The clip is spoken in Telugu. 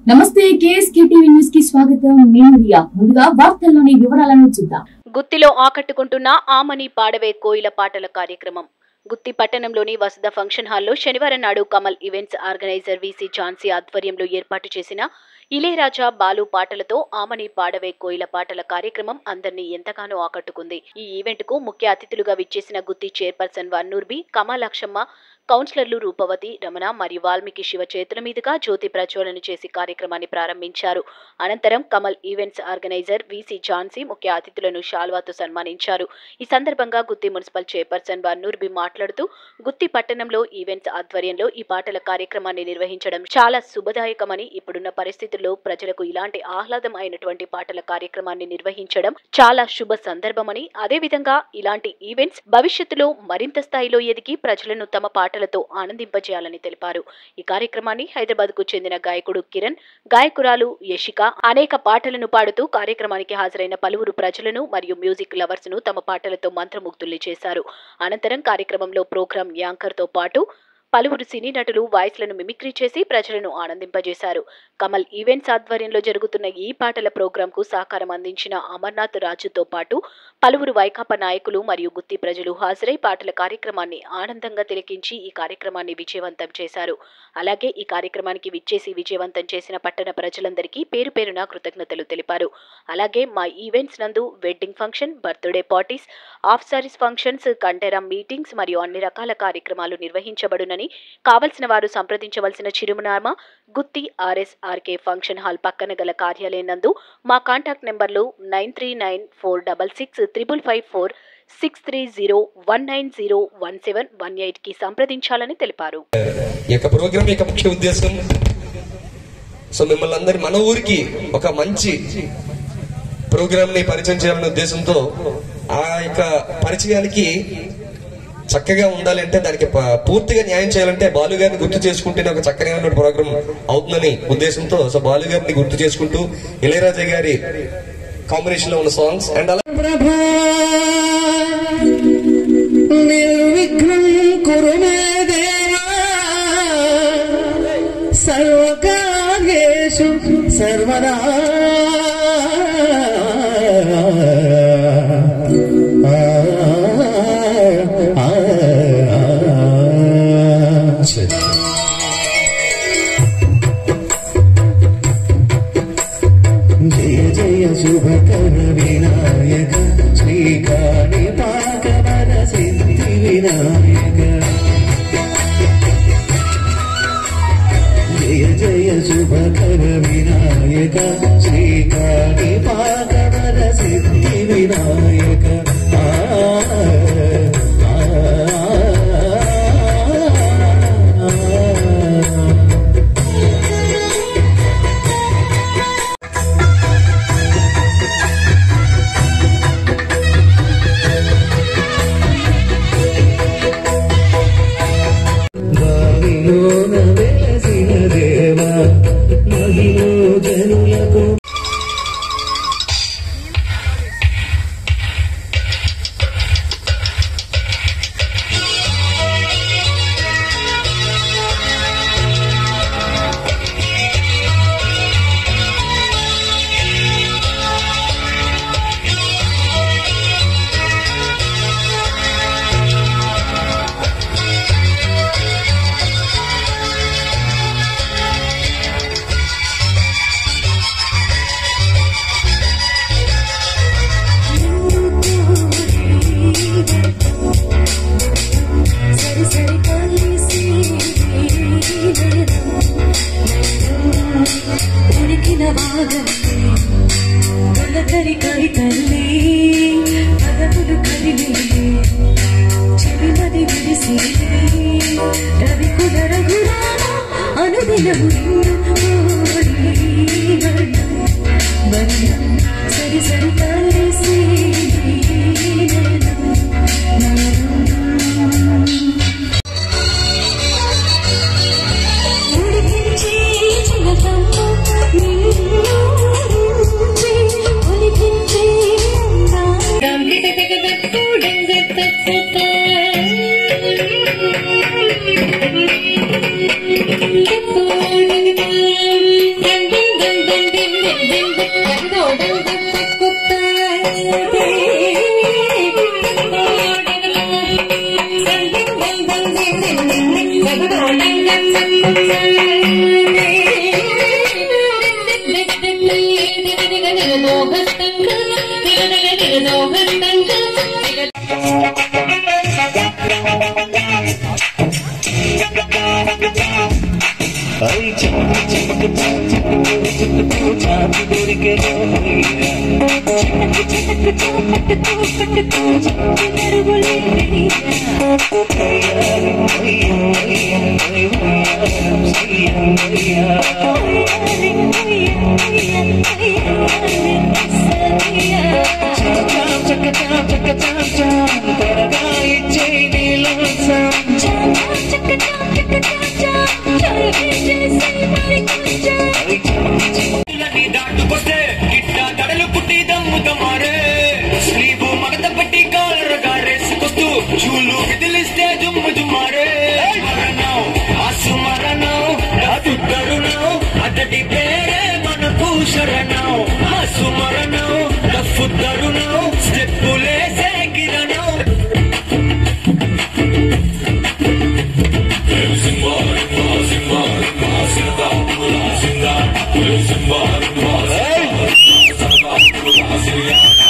నమస్తే కేఎస్కే టీవీ న్యూస్ కి స్వాగతం నేను రియా ముందుగా వార్తల్లోని వివరాలను చూద్దాం గుత్తిలో ఆకట్టుకుంటున్న ఆమని పాడవే కోయిల పాటల కార్యక్రమం గుత్తి పట్టణంలోని వసుధ ఫంక్షన్ హాల్లో శనివారం నాడు Kamal events organizer VC Jhansi ఆధ్వర్యంలో ఏర్పాటు చేసిన ఇళయరాజా బాలు పాటలతో ఆమని పాడవే కోయిల పాటల కార్యక్రమం అందరినీ ఎంతగానో ఆకట్టుకుంది ఈ ఈవెంట్ కు ముఖ్య అతిథులుగా విచ్చేసిన గుత్తి చైర్పర్సన్ వన్నూర్బి కమలాక్షమ్మ కౌన్సిలర్లు రూపవతి రమణ మరియు వాల్మీకి శివ చేతుల మీదుగా జ్యోతి ప్రజ్వలన చేసి కార్యక్రమాన్ని ప్రారంభించారు అనంతరం Kamal events organizer VC Jhansi ముఖ్య అతిథులను షాల్వాతో సన్మానించారు ఈ సందర్భంగా గుత్తి మున్సిపల్ చైర్పర్సన్ వన్నూర్బి మాట్లాడుతూ గుత్తి పట్టణంలో ఈవెంట్స్ ఆధ్వర్యంలో ఈ పాటల కార్యక్రమాన్ని నిర్వహించడం చాలా శుభదాయకమని ఇప్పుడున్న పరిస్థితుల్లో ప్రజలకు ఇలాంటి ఆహ్లాదం అయినటువంటి పాటల కార్యక్రమాన్ని నిర్వహించడం చాలా శుభ సందర్భమని అదేవిధంగా ఇలాంటి ఈవెంట్స్ భవిష్యత్తులో మరింత స్థాయిలో ఎదిగి ప్రజలను తమ పాటలతో ఆనందింపజేయాలని తెలిపారు ఈ కార్యక్రమాన్ని హైదరాబాద్ కు చెందిన గాయకుడు కిరణ్ గాయకురాలు యషిక అనేక పాటలను పాడుతూ కార్యక్రమానికి హాజరైన పలువురు ప్రజలను మరియు మ్యూజిక్ లవర్స్ ను తమ పాటలతో మంత్రముగ్ధుల్ని చేశారు అనంతరం కార్యక్రమంలో ప్రోగ్రాం యాంకర్ తో పాటు పలువురు సినీ నటులు వాయిస్లను మిమిక్రీ చేసి ప్రజలను ఆనందింపజేశారు కమల్ ఈవెంట్స్ ఆధ్వర్యంలో జరుగుతున్న ఈ పాటల ప్రోగ్రాంకు సహకారం అందించిన అమర్నాథ్ రాజుతో పాటు పలువురు వైకాపా నాయకులు మరియు గుత్తి ప్రజలు హాజరై పాటల కార్యక్రమాన్ని ఆనందంగా తిలకించి ఈ కార్యక్రమాన్ని విజయవంతం చేశారు అలాగే ఈ కార్యక్రమానికి విచ్చేసి విజయవంతం చేసిన పట్టణ ప్రజలందరికీ పేరు పేరున కృతజ్ఞతలు తెలిపారు అలాగే మా ఈవెంట్స్ నందు wedding function birthday parties half saris functions కంటెరా మీటింగ్స్ మరియు అన్ని రకాల కార్యక్రమాలు నిర్వహించబడునని కావలసిన వారు సంప్రదించవలసిన చిరునామా Gooty RS RK function hall పక్కన గల కార్యాలయం నందు మా కాంటాక్ట్ నెంబర్లు nine three nine four double six triple five four six three zero one nine zero one seven one eight కి సంప్రదించాలని తెలిపారు ఈ యొక్క ప్రోగ్రామ్ యొక్క ముఖ్య ఉద్దేశం సో మిమ్మల్ని అందరి మన ఊరికి ఒక మంచి ప్రోగ్రామ్ ని పరిచయం చేయాలనే ఉద్దేశంతో ఆ యొక్క పరిచయానికి చక్కగా ఉండాలంటే దానికి ప- పూర్తిగా న్యాయం చేయాలంటే బాలు గారిని గుర్తు చేసుకుంటేనే ఒక చక్కగా ప్రోగ్రామ్ అవుతుందని ఉద్దేశంతో సో బాలు గారిని గుర్తు చేసుకుంటూ ఇళయరాజా గారి కాంబినేషన్ లో ఉన్న సాంగ్స్ అండ్ అలా ప్రభా నిర్విఘ్నం కురు మే దేవా సర్వకార్యేషు సర్వదా ఆ, ఆ, ఆ. జయ జయ శుభకర వినాయక శ్రీకాళి పాకవర సిద్ధి వినాయక జయ జయ శుభకర వినాయక శ్రీకాళి పాకవర సిద్ధి వినాయక ఆ, ఆ, ఆ, ఆ. బావిలోన వెలసిన దేవా మహిలో జనులకు సరి సరి కలిసి ఉడికిన వాగండి తొలకరి కరి తల్లి పదములు కరిగి చెవినది విరిసి రవి కుల రఘురామ అనుదినము వర్ణం సరి సరి కలిసి ఉడికించి చిన్నతమ్మ నిన్నుంచి ఉడికించి అందాలి ఐ చిక్కు చిక్కు చిక్కు చిక్కు చాపి దొరికెను చక్క చక్క చక్క చక్క త్వరగా ఇచ్చేయి నీలోసం నీ దాటుకొస్తే గిట్ట తడలు పుట్టి దమ్ముత మారే స్లీబు మగత పట్టి కాలర్ గారేసుకొస్తూ చూలు విదిలిస్తే జుమ్ము జుమ్మారే మరణం ఆసు మరణం అది తరుణం అతడి పేరే మనకు శరణం ఆసు మరణం దఫు తరుణం స్టెప్పులేసే కిరణం Hey!